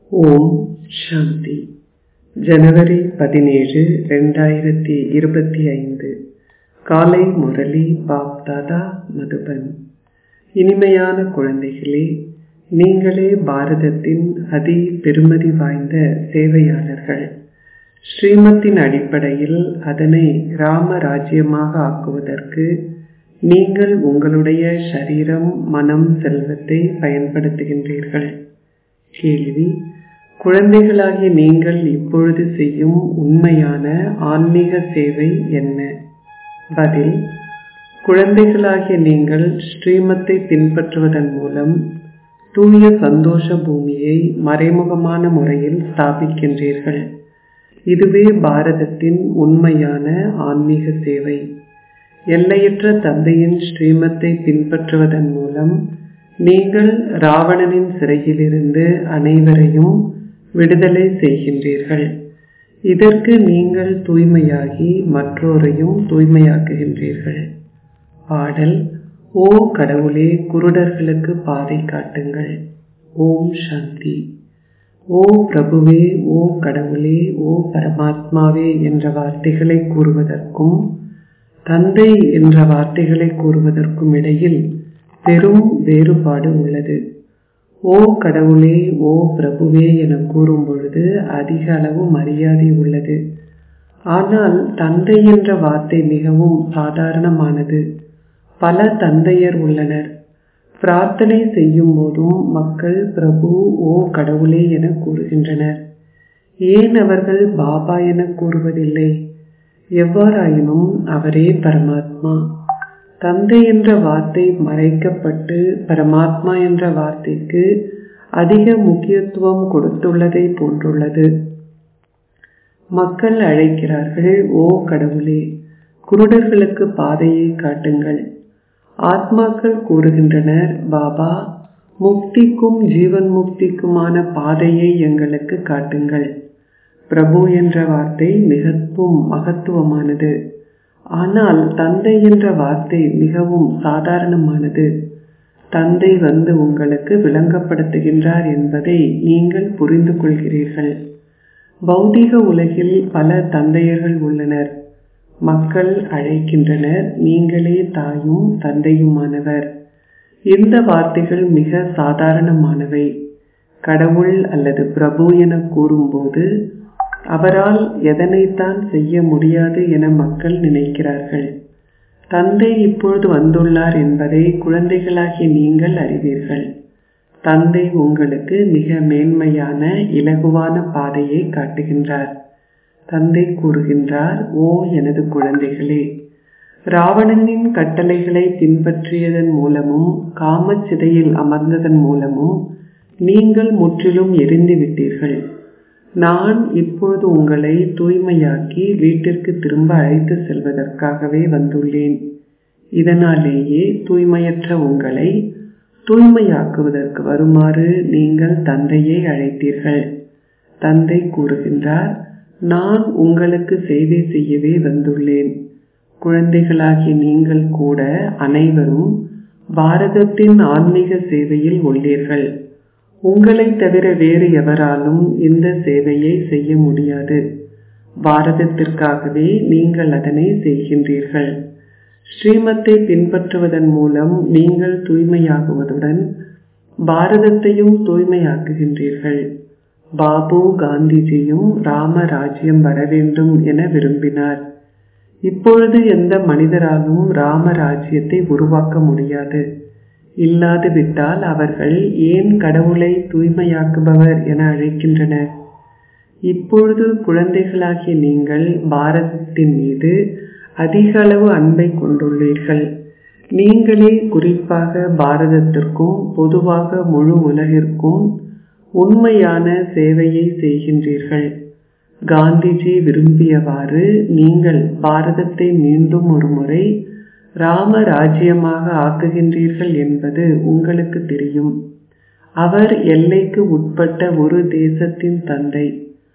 ஓம் சாந்தி ஜனவரி பதினேழு ரெண்டாயிரத்தி இருபத்தி ஐந்து காலை முரளி பாப் தாதா மதுபன் இனிமையான குழந்தைகளே நீங்களே பாரதத்தின் அதி பெருமதி வாய்ந்த சேவையாளர்கள் ஸ்ரீமத்தின் அடிப்படையில் அதனை ராம ராஜ்யமாக ஆக்குவதற்கு நீங்கள் உங்களுடைய சரீரம் மனம் செல்வத்தை பயன்படுத்துகின்றீர்கள் கேள்வி குழந்தைகளாகிய நீங்கள் இப்பொழுது செய்யும் உண்மையான ஆன்மீக சேவை என்ன பதில் குழந்தைகளாகிய நீங்கள் ஸ்ரீமத்தை பின்பற்றுவதன் மூலம் தூய சந்தோஷ பூமியை மறைமுகமான முறையில் ஸ்தாபிக்கின்றீர்கள் இதுவே பாரதத்தின் உண்மையான ஆன்மீக சேவை எல்லையற்ற தந்தையின் ஸ்ரீமத்தை பின்பற்றுவதன் மூலம் நீங்கள் ராவணனின் சிறையிலிருந்து அனைவரையும் விடுதலை செய்கின்றீர்கள் இதற்கு நீங்கள் தூய்மையாகி மற்றோரையும் தூய்மையாக்குகின்றீர்கள் பாடல் ஓ கடவுளே குருடர்களுக்கு பாதை காட்டுங்கள் ஓம் சாந்தி ஓ பிரபுவே ஓ கடவுளே ஓ பரமாத்மாவே என்ற வார்த்தைகளை கூறுவதற்கும் தந்தை என்ற வார்த்தைகளை கூறுவதற்கும் இடையில் பெரும் வேறுபாடு உள்ளது ஓ கடவுளே ஓ பிரபுவே என கூறும் பொழுது அதிக அளவு மரியாதை உள்ளது ஆனால் தந்தை என்ற வார்த்தை மிகவும் சாதாரணமானது பல தந்தையர் உள்ளனர் பிரார்த்தனை செய்யும் போதும் மக்கள் பிரபு ஓ கடவுளே என கூறுகின்றனர் ஏன் அவர்கள் பாபா என கூறுவதில்லை எவ்வாறாயினும் அவரே பரமாத்மா தந்தை என்ற வார்த்தை மறைக்கப்பட்டு பரமாத்மா என்ற வார்த்தைக்கு அதிக முக்கியத்துவம் கொடுத்துள்ளதை போன்றுள்ளது மக்கள் அழைக்கிறார்கள் ஓ கடவுளே குருடர்களுக்கு பாதையை காட்டுங்கள் ஆத்மாக்கள் கூறுகின்றனர் பாபா முக்திக்கும் ஜீவன் முக்திக்குமான பாதையை எங்களுக்கு காட்டுங்கள் பிரபு என்ற வார்த்தை மிகவும் மகத்துவமானது ஆனால் தந்தை என்ற வார்த்தை மிகவும் சாதாரணமானது தந்தை வந்து உங்களுக்கு விளங்கப்படுத்துகின்றார் என்பதை நீங்கள் புரிந்து கொள்கிறீர்கள் பௌதிக உலகில் பல தந்தையர்கள் உள்ளனர் மக்கள் அழைக்கின்றனர் நீங்களே தாயும் தந்தையுமானவர் இந்த வார்த்தைகள் மிக சாதாரணமானவை கடவுள் அல்லது பிரபு என கூறும்போது அவரால் எதனைத்தான் செய்ய முடியாது என மக்கள் நினைக்கிறார்கள் தந்தை இப்பொழுது வந்துள்ளார் என்பதை குழந்தைகளாகிய நீங்கள் அறிவீர்கள் தந்தை உங்களுக்கு மிக மேன்மையான இலகுவான பாதையை காட்டுகின்றார் தந்தை கூறுகின்றார் ஓ எனது குழந்தைகளே ராவணனின் கட்டளைகளை பின்பற்றியதன் மூலமும் காமச்சிதையில் அமர்ந்ததன் மூலமும் நீங்கள் முற்றிலும் எரிந்து விட்டீர்கள் நான் இப்பொழுது உங்களை தூய்மையாக்கி வீட்டிற்கு திரும்ப அழைத்து செல்வதற்காகவே வந்துள்ளேன் இதனாலேயே தூய்மையற்ற உங்களை தூய்மையாக்குவதற்கு வருமாறு நீங்கள் தந்தையை அழைத்தீர்கள் தந்தை கூறுகின்றார் நான் உங்களுக்கு சேவை செய்யவே வந்துள்ளேன் குழந்தைகளாகிய நீங்கள் கூட அனைவரும் பாரதத்தின் ஆன்மீக சேவையில் உள்ளீர்கள் உங்களை தவிர வேறு எவராலும் இந்த சேவையை செய்ய முடியாது பாரதத்திற்காகவே நீங்கள் அதனை செய்கின்றீர்கள் ஸ்ரீமத்தை பின்பற்றுவதன் மூலம் நீங்கள் தூய்மையாகுவதுடன் பாரதத்தையும் தூய்மையாக்குகின்றீர்கள் பாபு காந்திஜியும் ராம ராஜ்யம் வர வேண்டும் என விரும்பினார் இப்பொழுது எந்த மனிதராலும் ராம ராஜ்யத்தை உருவாக்க முடியாது இல்லாது விட்டால் அவர்கள் ஏன் கடவுளை தூய்மையாக்குபவர் என அழைக்கின்றனர் இப்பொழுது குழந்தைகளாகிய நீங்கள் பாரதத்தின் மீது அதிக அளவு அன்பை கொண்டுள்ளீர்கள் நீங்களே குறிப்பாக பாரதத்திற்கும் பொதுவாக முழு உலகிற்கும் உண்மையான சேவையை செய்கின்றீர்கள் காந்திஜி விரும்பியவாறு நீங்கள் பாரதத்தை மீண்டும் ஒரு முறை ராம ராஜ்யமாக ஆக்குகின்றீர்கள் என்பது உங்களுக்கு தெரியும் அவர் எல்லைக்கு உட்பட்ட ஒரு தேசத்தின் தந்தை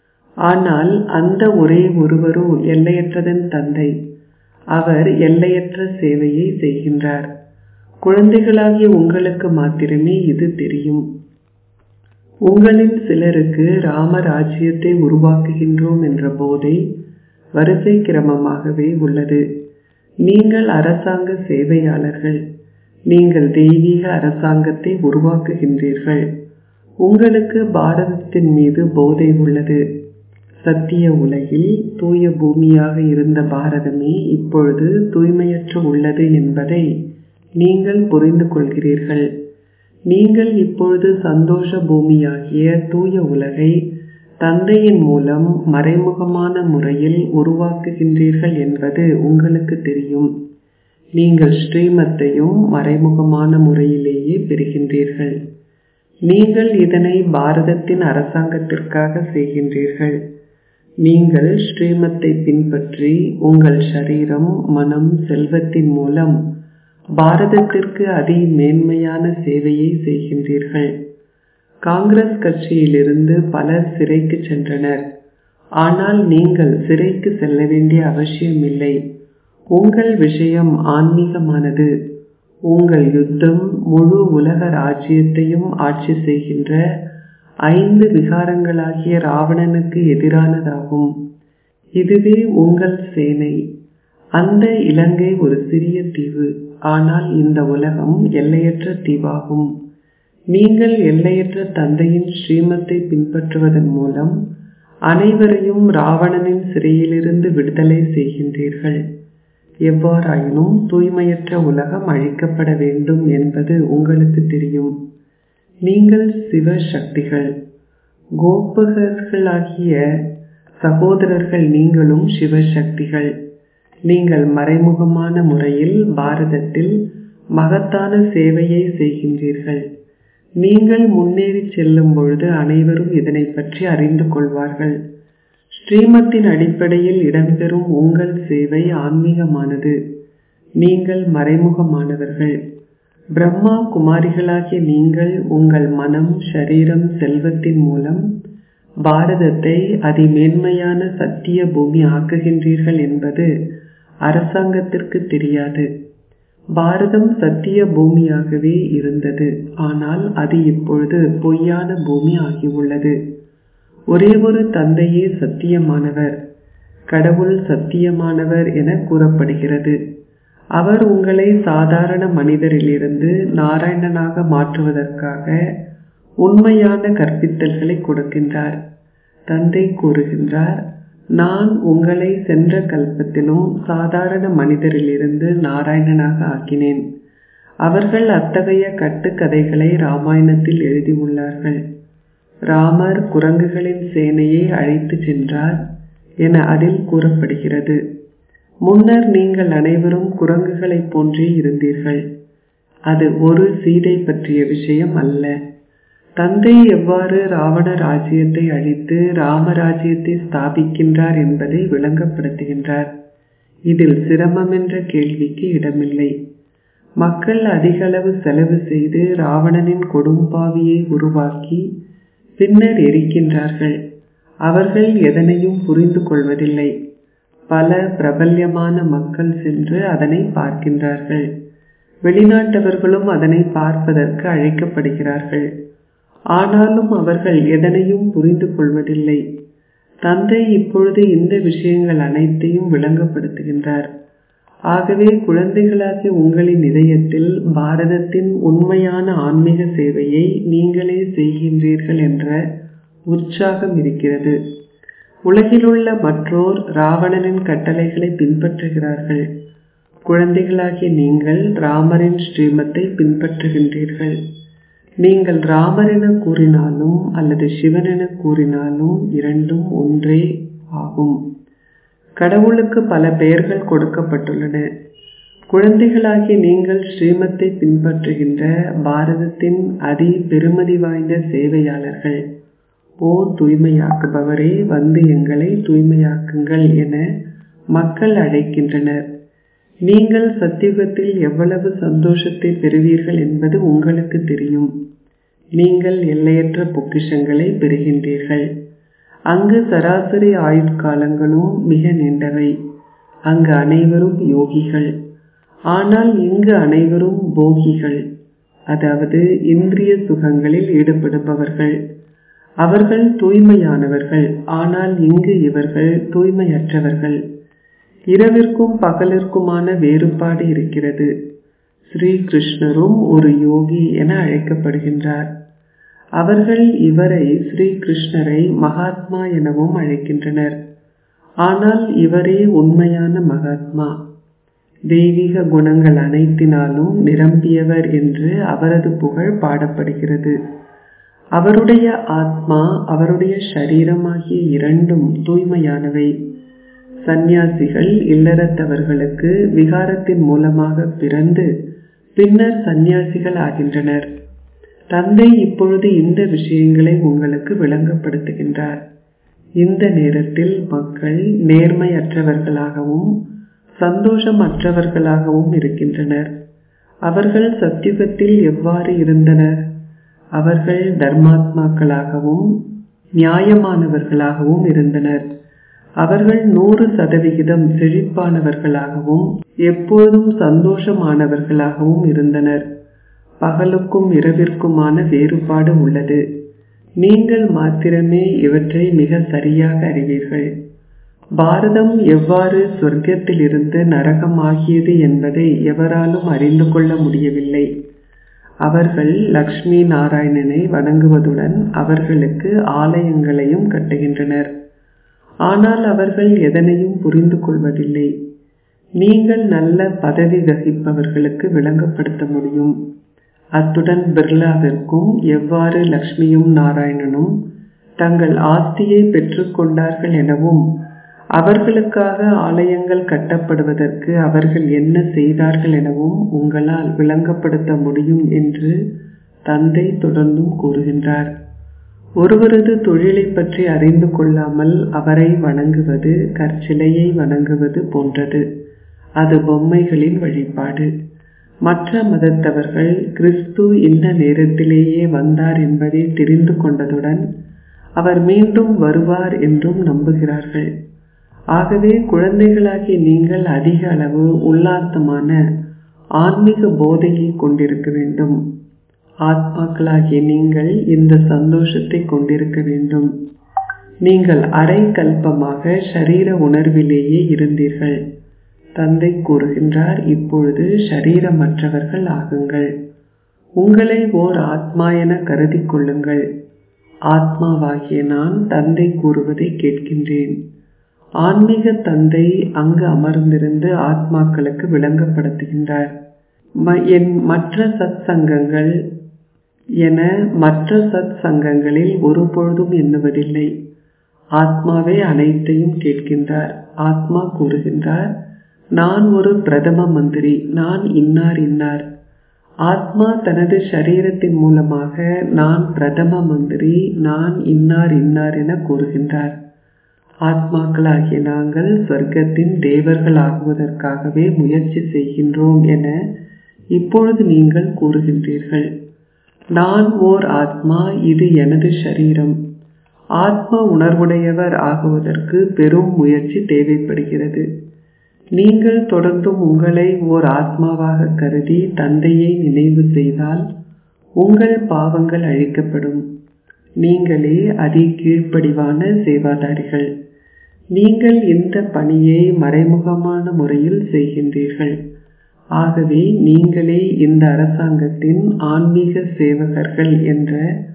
ஆனால் அந்த ஒரே ஒருவரோ எல்லையற்றதன் தந்தை அவர் எல்லையற்ற சேவையை செய்கின்றார் குழந்தைகளாகிய உங்களுக்கு மாத்திரமே இது தெரியும் உங்களில் சிலருக்கு ராமராஜ்யத்தை உருவாக்குகின்றோம் என்ற போதை வரிசை கிரமமாகவே உள்ளது நீங்கள் அரசாங்க சேவையாளர்கள் நீங்கள் தெய்வீக அரசாங்கத்தை உருவாக்குகின்றீர்கள் உங்களுக்கு பாரதத்தின் மீது போதை உள்ளது சத்திய உலகில் தூய பூமியாக இருந்த பாரதமே இப்பொழுது தூய்மையற்று உள்ளது என்பதை நீங்கள் புரிந்து கொள்கிறீர்கள் நீங்கள் இப்பொழுது சந்தோஷ பூமியாகிய தூய உலகை தந்தையின் மூலம் மறைமுகமான முறையில் உருவாக்குகின்றீர்கள் என்பது உங்களுக்கு தெரியும் நீங்கள் ஸ்ரீமத்தையும் மறைமுகமான முறையிலேயே பெறுகின்றீர்கள் நீங்கள் இதனை பாரதத்தின் அரசாங்கத்திற்காக செய்கின்றீர்கள் நீங்கள் ஸ்ரீமத்தை பின்பற்றி உங்கள் சரீரம் மனம் செல்வத்தின் மூலம் பாரதத்திற்கு அதி மேன்மையான சேவையை செய்கின்றீர்கள் காங்கிரஸ் கட்சியிலிருந்து பலர் சிறைக்கு சென்றனர் ஆனால் நீங்கள் சிறைக்கு செல்ல வேண்டிய அவசியமில்லை உங்கள் விஷயம் ஆன்மீகமானது உங்கள் யுத்தம் முழு உலக ராஜ்யத்தையும் ஆட்சி செய்கின்ற ஐந்து விகாரங்களாகிய ராவணனுக்கு எதிரானதாகும் இதுவே உங்கள் சேனை அந்த இலங்கை ஒரு சிறிய தீவு ஆனால் இந்த உலகம் எல்லையற்ற தீவாகும் நீங்கள் எல்லையற்ற தந்தையின் ஸ்ரீமத்தை பின்பற்றுவதன் மூலம் அனைவரையும் ராவணனின் சிறையிலிருந்து விடுதலை செய்கின்றீர்கள் எவ்வாறாயினும் தூய்மையற்ற உலகம் அழிக்கப்பட வேண்டும் என்பது உங்களுக்கு தெரியும் நீங்கள் சிவ சக்திகள் கோபகர்களாகிய சகோதரர்கள் நீங்களும் சிவசக்திகள் நீங்கள் மறைமுகமான முறையில் பாரதத்தில் மகத்தான சேவையை செய்கின்றீர்கள் நீங்கள் முன்னேறி செல்லும் பொழுது அனைவரும் இதனை பற்றி அறிந்து கொள்வார்கள் ஸ்ரீமத்தின் அடிப்படையில் இடம்பெறும் உங்கள் சேவை ஆன்மீகமானது நீங்கள் மறைமுகமானவர்கள் பிரம்மா குமாரிகளாகிய நீங்கள் உங்கள் மனம் சரீரம் செல்வத்தின் மூலம் பாரதத்தை அதிமேன்மையான சத்திய பூமி ஆக்குகின்றீர்கள் என்பது அரசாங்கத்திற்கு தெரியாது பாரதம் சத்திய பூமியாகவே இருந்தது ஆனால் அது இப்பொழுது பொய்யான பூமி ஆகியுள்ளது ஒரே ஒரு தந்தையே சத்தியமானவர் கடவுள் சத்தியமானவர் என கூறப்படுகிறது அவர் உங்களை சாதாரண மனிதரிலிருந்து நாராயணனாக மாற்றுவதற்காக உண்மையான கற்பித்தல்களை கொடுக்கின்றார் தந்தை கூறுகின்றார் நான் உங்களை சென்ற கல்பத்திலும் சாதாரண மனிதரிலிருந்து நாராயணனாக ஆக்கினேன் அவர்கள் அத்தகைய கட்டுக்கதைகளை ராமாயணத்தில் எழுதியுள்ளார்கள் ராமர் குரங்குகளின் சேனையை அழைத்து சென்றார் என அதில் கூறப்படுகிறது முன்னர் நீங்கள் அனைவரும் குரங்குகளைப் போன்றே இருந்தீர்கள் அது ஒரு சீதை பற்றிய விஷயம் அல்ல தந்தை எவ்வாறு ராவண ராஜ்யத்தை அழித்து ராமராஜ்யத்தை ஸ்தாபிக்கின்றார் என்பதை விளங்கப்படுத்துகின்றார் இதில் சிரமம் என்ற கேள்விக்கு இடமில்லை மக்கள் அதிகளவு செலவு செய்து ராவணனின் கொடும்பாவியை உருவாக்கி பின்னர் எரிக்கின்றார்கள் அவர்கள் எதனையும் புரிந்து கொள்வதில்லை பல பிரபல்யமான மக்கள் சென்று அதனை பார்க்கின்றார்கள் வெளிநாட்டவர்களும் அதனை பார்ப்பதற்கு அழைக்கப்படுகிறார்கள் ஆனாலும் அவர்கள் எதனையும் புரிந்து கொள்வதில்லை தந்தை இப்பொழுது இந்த விஷயங்கள் அனைத்தையும் விளங்கப்படுத்துகின்றார் ஆகவே குழந்தைகளாகிய உங்களின் இதயத்தில் பாரதத்தின் உண்மையான ஆன்மீக சேவையை நீங்களே செய்கின்றீர்கள் என்ற உற்சாகம் இருக்கிறது உலகிலுள்ள மற்றோர் ராவணனின் கட்டளைகளை பின்பற்றுகிறார்கள் குழந்தைகளாகிய நீங்கள் ராமரின் ஸ்ரீமத்தை பின்பற்றுகின்றீர்கள் நீங்கள் ராமர் என கூறினாலும் அல்லது சிவன் என கூறினாலும் இரண்டும் ஒன்றே ஆகும் கடவுளுக்கு பல பெயர்கள் கொடுக்கப்பட்டுள்ளன குழந்தைகளாகிய நீங்கள் ஸ்ரீமத்தை பின்பற்றுகின்ற பாரதத்தின் அதி பெருமதி வாய்ந்த சேவையாளர்கள் ஓ தூய்மையாக்குபவரே வந்து எங்களை தூய்மையாக்குங்கள் என மக்கள் அழைக்கின்றனர் நீங்கள் சத்தியுகத்தில் எவ்வளவு சந்தோஷத்தை பெறுவீர்கள் என்பது உங்களுக்கு தெரியும் நீங்கள் எல்லையற்ற பொக்கிஷங்களை பெறுகின்றீர்கள் அங்கு சராசரி ஆயுட்காலங்களும் மிக நீண்டவை அங்கு அனைவரும் யோகிகள் ஆனால் இங்கு அனைவரும் போகிகள் அதாவது இந்திரிய சுகங்களில் ஈடுபடுபவர்கள் அவர்கள் தூய்மையானவர்கள் ஆனால் இங்கு இவர்கள் தூய்மையற்றவர்கள் இரவிற்கும் பகலிற்குமான வேறுபாடு இருக்கிறது ஸ்ரீ கிருஷ்ணரும் ஒரு யோகி என அழைக்கப்படுகின்றார் அவர்கள் இவரை ஸ்ரீ கிருஷ்ணரை மகாத்மா எனவும் அழைக்கின்றனர் ஆனால் இவரே உண்மையான மகாத்மா தெய்வீக குணங்கள் அனைத்தினாலும் நிரம்பியவர் என்று அவரது புகழ் பாடப்படுகிறது அவருடைய ஆத்மா அவருடைய சரீரமாகிய இரண்டும் தூய்மையானவை சந்நியாசிகள் இல்லறத்தவர்களுக்கு விகாரத்தின் மூலமாக பிறந்து பின்னர் சந்நியாசிகள் ஆகின்றனர் தந்தை இப்பொழுது இந்த விஷயங்களை உங்களுக்கு விளங்கப்படுத்துகின்றார் இந்த நேரத்தில் மக்கள் நேர்மையற்றவர்களாகவும் சந்தோஷமற்றவர்களாகவும் இருக்கின்றனர் அவர்கள் சத்தியுகத்தில் எவ்வாறு இருந்தனர் அவர்கள் தர்மாத்மாக்களாகவும் நியாயமானவர்களாகவும் இருந்தனர் அவர்கள் நூறு சதவிகிதம் செழிப்பானவர்களாகவும் எப்போதும் சந்தோஷமானவர்களாகவும் இருந்தனர் பகலுக்கும் இரவிற்குமான வேறுபாடு உள்ளது நீங்கள் மாத்திரமே இவற்றை மிக சரியாக அறிவீர்கள் பாரதம் எவ்வாறு சொர்க்கத்திலிருந்து நரகமாகியது என்பதை எவராலும் அறிந்து கொள்ள முடியவில்லை அவர்கள் லக்ஷ்மி நாராயணனை வணங்குவதுடன் அவர்களுக்கு ஆலயங்களையும் கட்டுகின்றனர் ஆனால் அவர்கள் எதனையும் புரிந்து கொள்வதில்லை நீங்கள் நல்ல பதவி வகிப்பவர்களுக்கு விளங்கப்படுத்த முடியும் அத்துடன் பிர்லாவிற்கும் எவ்வாறு லக்ஷ்மியும் நாராயணனும் தங்கள் ஆஸ்தியை பெற்றுக்கொண்டார்கள் எனவும் அவர்களுக்காக ஆலயங்கள் கட்டப்படுவதற்கு அவர்கள் என்ன செய்தார்கள் எனவும் உங்களால் விளங்கப்படுத்த முடியும் என்று தந்தை தொடர்ந்தும் கூறுகின்றார் ஒருவரது தொழிலை பற்றி அறிந்து கொள்ளாமல் அவரை வணங்குவது கற்சிலையை வணங்குவது போன்றது அது பொம்மைகளின் வழிபாடு மற்ற மதத்தவர்கள் கிறிஸ்து இந்த நேரத்திலேயே வந்தார் என்பதை தெரிந்து கொண்டதுடன் அவர் மீண்டும் வருவார் என்றும் நம்புகிறார்கள் ஆகவே குழந்தைகளாகிய நீங்கள் அதிக அளவு உல்லாசமான ஆன்மீக போதையை கொண்டிருக்க வேண்டும் ஆத்மாக்களாகிய நீங்கள் இந்த சந்தோஷத்தை கொண்டிருக்க வேண்டும் நீங்கள் அரை கல்பமாக சரீர உணர்விலேயே இருந்தீர்கள் தந்தை கூறுகின்றார் இப்பொழுது ஷரீரமற்றவர்கள் ஆகுங்கள் உங்களை ஓர் ஆத்மா என கருதி கொள்ளுங்கள் ஆத்மாவாகிய நான் தந்தை கூறுவதை கேட்கின்றேன் ஆன்மீக தந்தை அங்கு அமர்ந்திருந்து ஆத்மாக்களுக்கு விளங்கப்படுத்துகின்றார் என் மற்ற சத் சங்கங்கள் என மற்ற சத் சங்கங்களில் ஒருபொழுதும் எண்ணுவதில்லை ஆத்மாவே அனைத்தையும் கேட்கின்றார் ஆத்மா கூறுகின்றார் நான் ஒரு பிரதம மந்திரி நான் இன்னார் இன்னார் ஆத்மா தனது சரீரத்தின் மூலமாக நான் பிரதம மந்திரி நான் இன்னார் இன்னார் என கூறுகின்றார் ஆத்மாக்களாகிய நாங்கள் சொர்க்கத்தின் தேவர்கள் ஆகுவதற்காகவே முயற்சி செய்கின்றோம் என இப்பொழுது நீங்கள் கூறுகின்றீர்கள் நான் ஓர் ஆத்மா இது எனது சரீரம் ஆத்ம உணர்வுடையவர் ஆகுவதற்கு பெரும் முயற்சி தேவைப்படுகிறது நீங்கள் தொடர்ந்தும் உங்களை ஓர் ஆத்மாவாக கருதி தந்தையை நினைவு செய்தால் உங்கள் பாவங்கள் அழிக்கப்படும் நீங்களே அதி கீழ்ப்படிவான சேவாதாரிகள் நீங்கள் இந்த பணியை மறைமுகமான முறையில் செய்கின்றீர்கள் ஆகவே நீங்களே இந்த அரசாங்கத்தின் ஆன்மீக சேவகர்கள் என்ற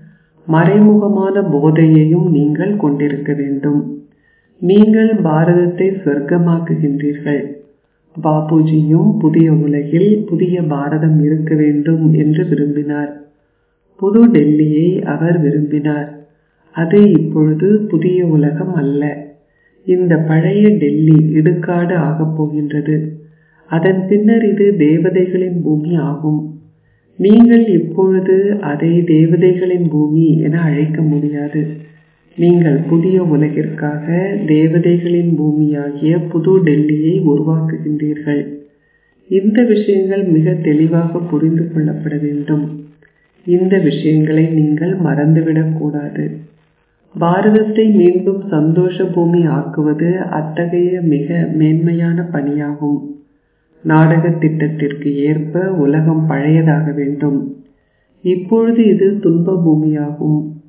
மறைமுகமான போதையையும் நீங்கள் கொண்டிருக்க வேண்டும் நீங்கள் பாரதத்தை சொர்க்கமாக்குகின்றீர்கள் பாபுஜியும் புதிய உலகில் புதிய பாரதம் இருக்க வேண்டும் என்று விரும்பினார் புது டெல்லியை அவர் விரும்பினார் அது இப்பொழுது புதிய உலகம் அல்ல இந்த பழைய டெல்லி இடுகாடு ஆகப் போகின்றது அதன் பின்னர் இது தேவதைகளின் பூமி ஆகும் நீங்கள் இப்பொழுது அதை தேவதைகளின் பூமி என அழைக்க முடியாது நீங்கள் புதிய உலகிற்காக தேவதைகளின் பூமியாகிய புது டெல்லியை உருவாக்குகின்றீர்கள் இந்த விஷயங்கள் மிக தெளிவாக புரிந்து கொள்ளப்பட வேண்டும் இந்த விஷயங்களை நீங்கள் மறந்துவிடக் கூடாது பாரதத்தை மீண்டும் சந்தோஷ பூமி ஆக்குவது அத்தகைய மிக மேன்மையான பணியாகும் நாடக திட்டத்திற்கு ஏற்ப உலகம் பழையதாக வேண்டும் இப்பொழுது இது துன்ப பூமியாகும்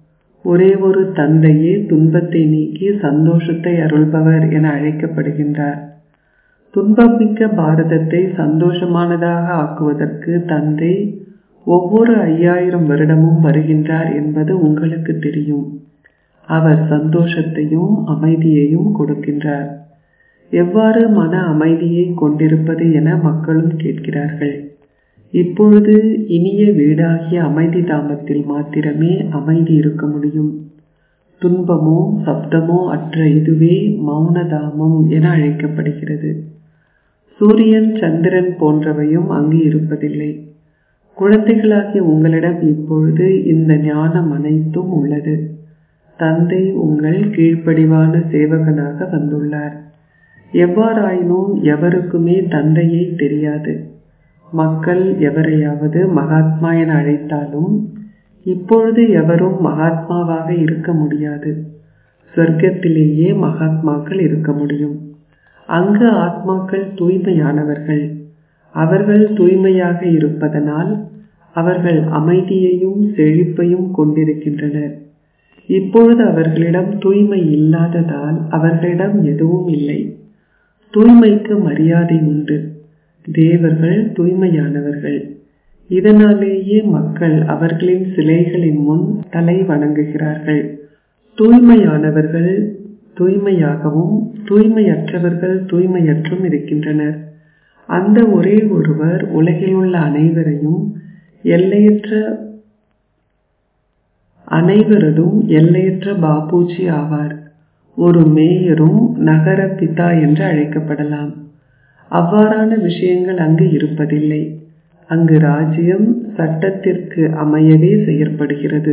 ஒரே ஒரு தந்தையே துன்பத்தை நீக்கி சந்தோஷத்தை அருள்பவர் என அழைக்கப்படுகின்றார் துன்பமிக்க பாரதத்தை சந்தோஷமானதாக ஆக்குவதற்கு தந்தை ஒவ்வொரு ஐயாயிரம் வருடமும் வருகின்றார் என்பது உங்களுக்கு தெரியும் அவர் சந்தோஷத்தையும் அமைதியையும் கொடுக்கின்றார் எவ்வாறு மன அமைதியை கொண்டிருப்பது என மக்களும் கேட்கிறார்கள் இப்பொழுது இனிய வீடாகிய அமைதி தாமத்தில் மாத்திரமே அமைதி இருக்க முடியும் துன்பமோ சப்தமோ அற்ற இதுவே மௌனதாமம் என அழைக்கப்படுகிறது சூரியன் சந்திரன் போன்றவையும் அங்கு இருப்பதில்லை குழந்தைகளாகிய உங்களிடம் இப்பொழுது இந்த ஞானம் அனைத்தும் உள்ளது தந்தை உங்கள் கீழ்ப்படிவான சேவகனாக வந்துள்ளார் எவ்வாறாயினும் எவருக்குமே தந்தையை தெரியாது மக்கள் எவரையாவது மகாத்மா என அழைத்தாலும் இப்பொழுது எவரும் மகாத்மாவாக இருக்க முடியாது சொர்க்கத்திலேயே மகாத்மாக்கள் இருக்க முடியும் அங்கு ஆத்மாக்கள் தூய்மையானவர்கள் அவர்கள் தூய்மையாக இருப்பதனால் அவர்கள் அமைதியையும் செழிப்பையும் கொண்டிருக்கின்றனர் இப்பொழுது அவர்களிடம் தூய்மை இல்லாததால் அவர்களிடம் எதுவும் இல்லை தூய்மைக்கு மரியாதை உண்டு தேவர்கள் தூய்மையானவர்கள் இதனாலேயே மக்கள் அவர்களின் சிலைகளின் முன் தலை வணங்குகிறார்கள் தூய்மையானவர்கள் தூய்மையாகவும் தூய்மையற்றவர்கள் தூய்மையற்றும் இருக்கின்றனர் அந்த ஒரே ஒருவர் உலகில் உள்ள அனைவரையும் எல்லையற்ற அனைவரதும் எல்லையற்ற பாபூஜி ஆவார் ஒரு மேயரும் நகர பிதா என்று அழைக்கப்படலாம் அவ்வாறான விஷயங்கள் அங்கு இருப்பதில்லை அங்கு ராஜ்யம் சட்டத்திற்கு அமையவே செயற்படுகிறது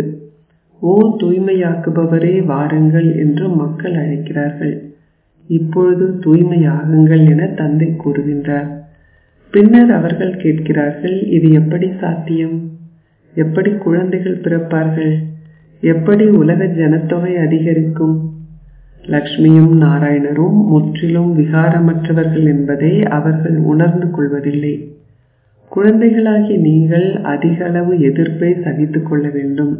ஓ தூய்மையாக்குபவரே வாருங்கள் என்று மக்கள் அழைக்கிறார்கள் இப்பொழுது தூய்மையாகுங்கள் என தந்தை கூறுகின்றார் பின்னர் அவர்கள் கேட்கிறார்கள் இது எப்படி சாத்தியம் எப்படி குழந்தைகள் பிறப்பார்கள் எப்படி உலக ஜனத்தொகை அதிகரிக்கும் லக்ஷ்மியும் நாராயணரும் முற்றிலும் விகாரமற்றவர்கள் என்பதை அவர்கள் உணர்ந்து கொள்வதில்லை குழந்தைகளாகி நீங்கள் அதிக அளவு எதிர்ப்பை சகித்துக் கொள்ள வேண்டும்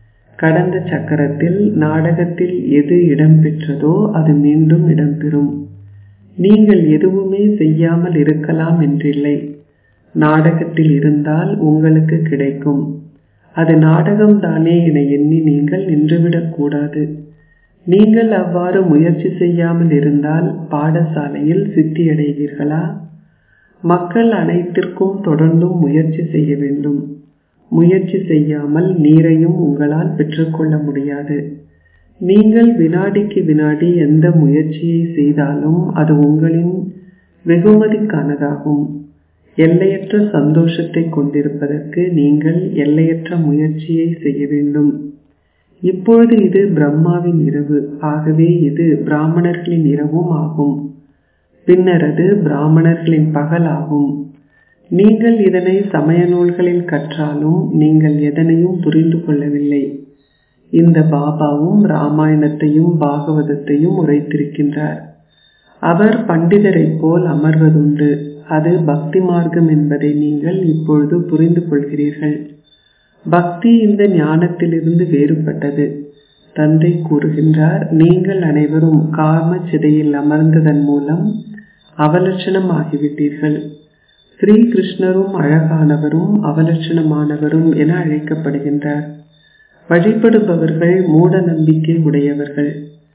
கடந்த சக்கரத்தில் நாடகத்தில் எது இடம்பெற்றதோ அது மீண்டும் இடம்பெறும் நீங்கள் எதுவுமே செய்யாமல் இருக்கலாம் என்றில்லை நாடகத்தில் இருந்தால் உங்களுக்கு கிடைக்கும் அது நாடகம்தானே என எண்ணி நீங்கள் நின்றுவிடக் கூடாது நீங்கள் அவ்வாறு முயற்சி செய்யாமல் இருந்தால் பாடசாலையில் சித்தியடைவீர்களா மக்கள் அனைத்திற்கும் தொடர்ந்தும் முயற்சி செய்ய வேண்டும் முயற்சி செய்யாமல் நீரையும் உங்களால் பெற்றுக்கொள்ள முடியாது நீங்கள் வினாடிக்கு வினாடி எந்த முயற்சியை செய்தாலும் அது உங்களின் வெகுமதிக்கானதாகும் எல்லையற்ற சந்தோஷத்தை கொண்டிருப்பதற்கு நீங்கள் எல்லையற்ற முயற்சியை செய்ய வேண்டும் இப்பொழுது இது பிரம்மாவின் இரவு ஆகவே இது பிராமணர்களின் இரவும் ஆகும் பின்னர் அது பிராமணர்களின் பகல் ஆகும் நீங்கள் இதனை சமய நூல்களில் கற்றாலும் நீங்கள் எதனையும் புரிந்து கொள்ளவில்லை இந்த பாபாவும் ராமாயணத்தையும் பாகவதத்தையும் உரைத்திருக்கின்றார் அவர் பண்டிதரைப் போல் அமர்வதுண்டு அது பக்தி மார்க்கம் என்பதை நீங்கள் இப்பொழுது புரிந்து கொள்கிறீர்கள் பக்தி இந்த ஞானத்திலிருந்து வேறுபட்டது தந்தை கூறுகின்றார் நீங்கள் அனைவரும் காம சிதையில் அமர்ந்ததன் மூலம் அவலட்சணம் ஆகிவிட்டீர்கள் ஸ்ரீ கிருஷ்ணரும் அழகானவரும் அவலட்சணமானவரும் என அழைக்கப்படுகின்றார் வழிபடுபவர்கள் மூட நம்பிக்கை உடையவர்கள்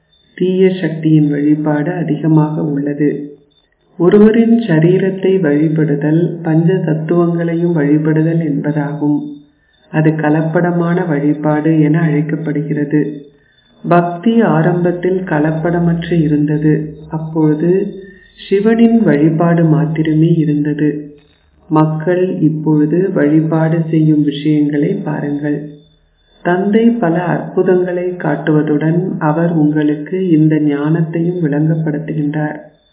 தீய சக்தியின் வழிபாடு அதிகமாக உள்ளது ஒருவரின் சரீரத்தை வழிபடுதல் பஞ்ச தத்துவங்களையும் வழிபடுதல் என்பதாகும் அது கலப்படமான வழிபாடு என அழைக்கப்படுகிறது பக்தி ஆரம்பத்தில் கலப்படமற்று இருந்தது அப்பொழுது சிவனின் வழிபாடு மாத்திரமே இருந்தது மக்கள் இப்பொழுது வழிபாடு செய்யும் விஷயங்களை பாருங்கள் தந்தை பல அற்புதங்களை காட்டுவதுடன் அவர் உங்களுக்கு இந்த ஞானத்தையும் விளங்கப்படுத்துகின்றார்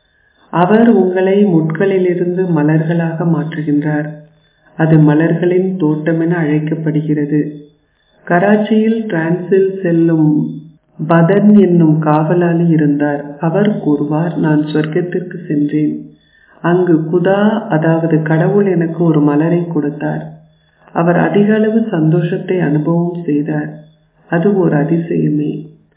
அவர் உங்களை முட்களிலிருந்து மலர்களாக மாற்றுகின்றார் அது மலர்களின் தோட்டம் என அழைக்கப்படுகிறது கராச்சியில் டிரான்சில் செல்லும் பதன் என்னும் காவலாளி இருந்தார் அவர் கூறுவார் நான் சொர்க்கத்திற்கு சென்றேன் அங்கு குதா அதாவது கடவுள் எனக்கு ஒரு மலரை கொடுத்தார் அவர் அதிக அளவு சந்தோஷத்தை அனுபவம் செய்தார் அது ஒரு அதிசயமே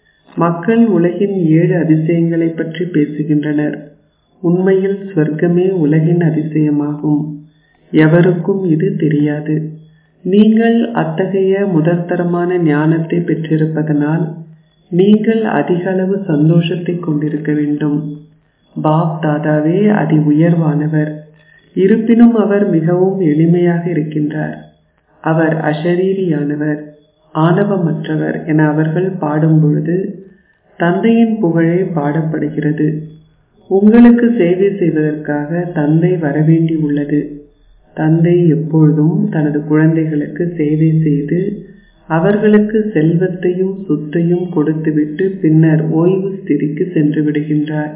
மக்கள் உலகின் ஏழு அதிசயங்களை பற்றி பேசுகின்றனர் உண்மையில் ஸ்வர்க்கமே உலகின் அதிசயமாகும் எவருக்கும் இது தெரியாது நீங்கள் அத்தகைய முதற்தரமான ஞானத்தை பெற்றிருப்பதனால் நீங்கள் அதிக அளவு சந்தோஷத்தை கொண்டிருக்க வேண்டும் பாப் தாதாவே அதி உயர்வானவர் இருப்பினும் அவர் மிகவும் எளிமையாக இருக்கின்றார் அவர் அஷரீரியானவர் ஆணவமற்றவர் என அவர்கள் பாடும் பொழுது தந்தையின் புகழே பாடப்படுகிறது உங்களுக்கு சேவை செய்வதற்காக தந்தை வரவேண்டி உள்ளது தந்தை எப்பொழுதும் தனது குழந்தைகளுக்கு சேவை செய்து அவர்களுக்கு செல்வத்தையும் சொத்தையும் கொடுத்துவிட்டு பின்னர் ஓய்வு ஸ்திதிக்கு சென்று விடுகின்றார்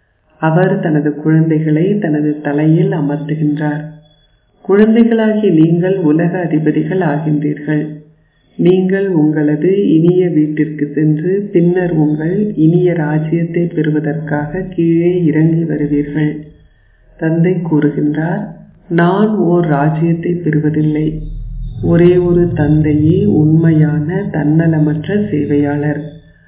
அவர் தனது குழந்தைகளை தனது தலையில் அமர்த்துகின்றார் குழந்தைகளாகி நீங்கள் உலக அதிபதிகள் ஆகின்றீர்கள் நீங்கள் உங்களது இனிய வீட்டிற்கு சென்று பின்னர் உங்கள் இனிய ராஜ்யத்தை பெறுவதற்காக கீழே இறங்கி வருவீர்கள் தந்தை கூறுகின்றார் நான் ஓர் ராஜ்யத்தை பெறுவதில்லை ஒரே ஒரு தந்தையே உண்மையான தன்னலமற்ற சேவையாளர்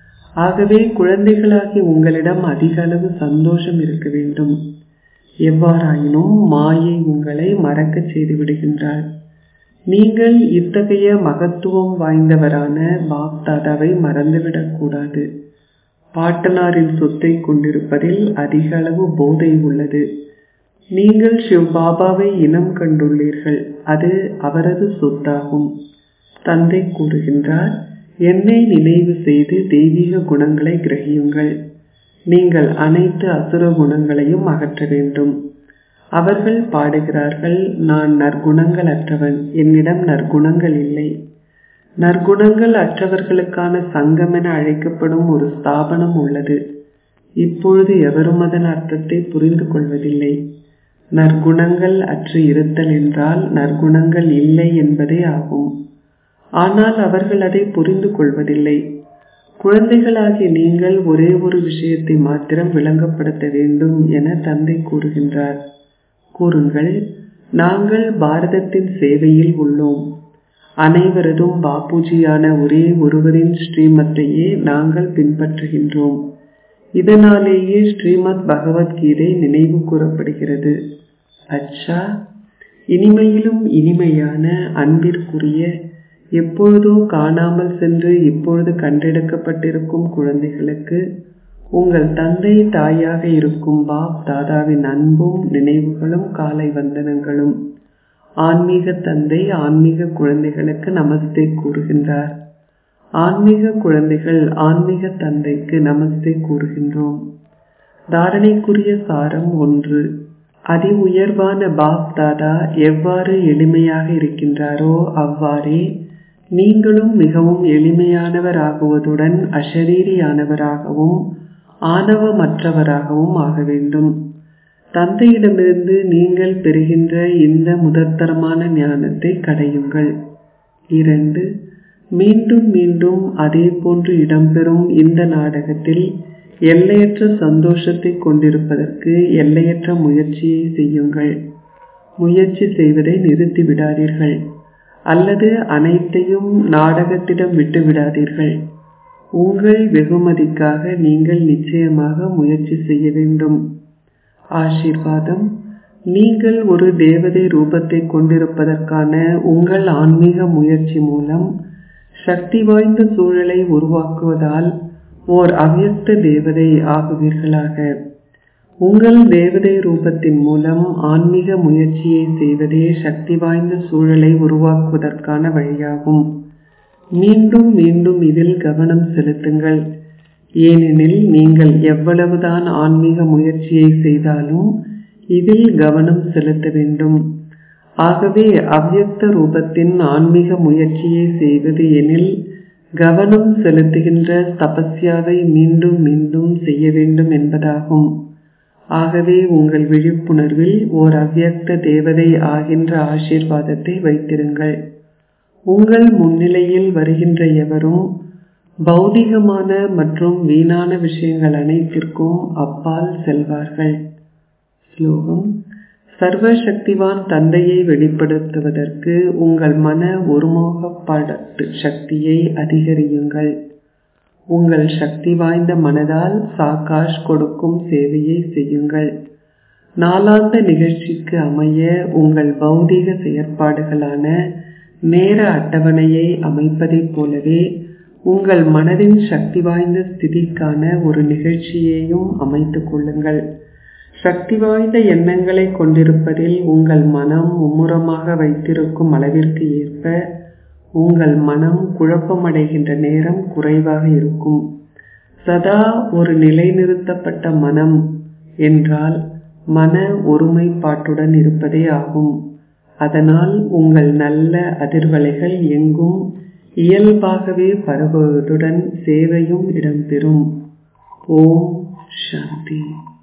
ஆகவே குழந்தைகளாகி உங்களிடம் அதிக அளவு சந்தோஷம் இருக்க வேண்டும் எவ்வாறாயினும் மாயை உங்களை மறக்கச் செய்து விடுகின்றார் நீங்கள் இத்தகைய மகத்துவம் வாய்ந்தவரான பாப்தாதாவை மறந்துவிடக் கூடாது பாட்டனாரின் சொத்தை கொண்டிருப்பதில் அதிக அளவு போதை உள்ளது நீங்கள் சிவ் பாபாவை இனம் கண்டுள்ளீர்கள் அது அவரது சொத்தாகும் தந்தை கூறுகின்றார் என்னை நினைவு செய்து தெய்வீக குணங்களை கிரகியுங்கள் நீங்கள் அனைத்து அசுர குணங்களையும் அகற்ற வேண்டும் அவர்கள் பாடுகிறார்கள் நான் நற்குணங்கள் அற்றவன் என்னிடம் நற்குணங்கள் இல்லை நற்குணங்கள் அற்றவர்களுக்கான சங்கம் என அழைக்கப்படும் ஒரு ஸ்தாபனம் உள்ளது இப்பொழுது எவரும் அதன் அர்த்தத்தை புரிந்து கொள்வதில்லை நற்குணங்கள் அற்று இருத்தல் என்றால் நற்குணங்கள் இல்லை என்பதே ஆகும் ஆனால் அவர்கள் அதை புரிந்து கொள்வதில்லை குழந்தைகளாகிய நீங்கள் ஒரே ஒரு விஷயத்தை மாத்திரம் விளங்கப்படுத்த வேண்டும் என தந்தை கூறுகின்றார் கூறுங்கள் நாங்கள் பாரதத்தின் சேவையில் உள்ளோம் அனைவரதும் பாபுஜியான ஒரே ஒருவரின் ஸ்ரீமத்தையே நாங்கள் பின்பற்றுகின்றோம் இதனாலேயே ஸ்ரீமத் பகவத்கீதை நினைவு கூறப்படுகிறது அச்சா இனிமையிலும் இனிமையான அன்பிற்குரிய எப்பொழுதோ காணாமல் சென்று இப்பொழுது கண்டெடுக்கப்பட்டிருக்கும் குழந்தைகளுக்கு உங்கள் தந்தை தாயாக இருக்கும் பாப் தாதாவின் அன்பும் நினைவுகளும் காலை வந்தனங்களும் ஆன்மீக தந்தை ஆன்மீக குழந்தைகளுக்கு நமஸ்தே கூறுகின்றார் ஆன்மீக குழந்தைகள் ஆன்மீக தந்தைக்கு நமஸ்தே கூறுகின்றோம் தாரணைக்குரிய சாரம் ஒன்று அதி உயர்வான பாப் தாதா எவ்வாறு எளிமையாக இருக்கின்றாரோ அவ்வாறே நீங்களும் மிகவும் எளிமையானவர் ஆகுவதுடன் அஷரீரியானவராகவும் ஆணவமற்றவராகவும் ஆக வேண்டும் தந்தையிடமிருந்து நீங்கள் பெறுகின்ற இந்த முதற்தரமான ஞானத்தை கடையுங்கள் இரண்டு மீண்டும் மீண்டும் அதே போன்று இடம்பெறும் இந்த நாடகத்தில் எல்லையற்ற சந்தோஷத்தை கொண்டிருப்பதற்கு எல்லையற்ற முயற்சியை செய்யுங்கள் முயற்சி செய்வதை நிறுத்தி விடாதீர்கள் அல்லது அனைத்தையும் நாடகத்திடம் விட்டு விடாதீர்கள் உங்கள் வெகுமதிக்காக நீங்கள் நிச்சயமாக முயற்சி செய்ய வேண்டும் ஆசீர்வாதம் நீங்கள் ஒரு தேவதை ரூபத்தை கொண்டிருப்பதற்கான உங்கள் ஆன்மீக முயற்சி மூலம் சக்தி வாய்ந்த சூழலை உருவாக்குவதால் ஓர் அவ்யக்த தேவதை ஆகுவீர்களாக உங்கள் தேவதை ரூபத்தின் மூலம் ஆன்மீக முயற்சியை செய்வதே சக்தி வாய்ந்த சூழலை உருவாக்குவதற்கான வழியாகும் மீண்டும் மீண்டும் இதில் கவனம் செலுத்துங்கள் ஏனெனில் நீங்கள் எவ்வளவுதான் ஆன்மீக முயற்சியை செய்தாலும் இதில் கவனம் செலுத்த வேண்டும் ஆகவே அவ்யக்த ரூபத்தின் ஆன்மீக முயற்சியை செய்வது எனில் கவனம் செலுத்துகின்ற தபஸ்யாவை மீண்டும் மீண்டும் செய்ய வேண்டும் என்பதாகும் ஆகவே உங்கள் விழிப்புணர்வில் ஓர் அவ்யக்த தேவதை ஆகின்ற ஆசீர்வாதத்தை வைத்திருங்கள் உங்கள் முன்னிலையில் வருகின்ற எவரும் பௌதிகமான மற்றும் வீணான விஷயங்கள் அனைத்திற்கும் அப்பால் செல்வார்கள் ஸ்லோகம் சர்வ சக்திவான் தந்தையை வெளிப்படுத்துவதற்கு உங்கள் மன ஒருமுகப்பாட்டு சக்தியை அதிகரியுங்கள் உங்கள் சக்தி வாய்ந்த மனதால் சாகாஷ் கொடுக்கும் சேவையை செய்யுங்கள் நாளாந்த நிகழ்ச்சிக்கு அமைய உங்கள் பௌதீக செயற்பாடுகளான நேர அட்டவணையை அமைப்பதைப் போலவே உங்கள் மனதின் சக்தி வாய்ந்த ஸ்திதிக்கான ஒரு நிகழ்ச்சியையும் அமைத்துக் கொள்ளுங்கள் சக்தி வாய்ந்த எண்ணங்களை கொண்டிருப்பதில் உங்கள் மனம் மும்முரமாக வைத்திருக்கும் அளவிற்கு ஏற்ப உங்கள் மனம் குழப்பமடைகின்ற நேரம் குறைவாக இருக்கும் சதா ஒரு நிலைநிறுத்தப்பட்ட மனம் என்றால் மன ஒருமைப்பாட்டுடன் இருப்பதே ஆகும் அதனால் உங்கள் நல்ல அதிர்வலைகள் எங்கும் இயல்பாகவே பரவுவதுடன் சேவையும் இடம்பெறும் ஓம் சாந்தி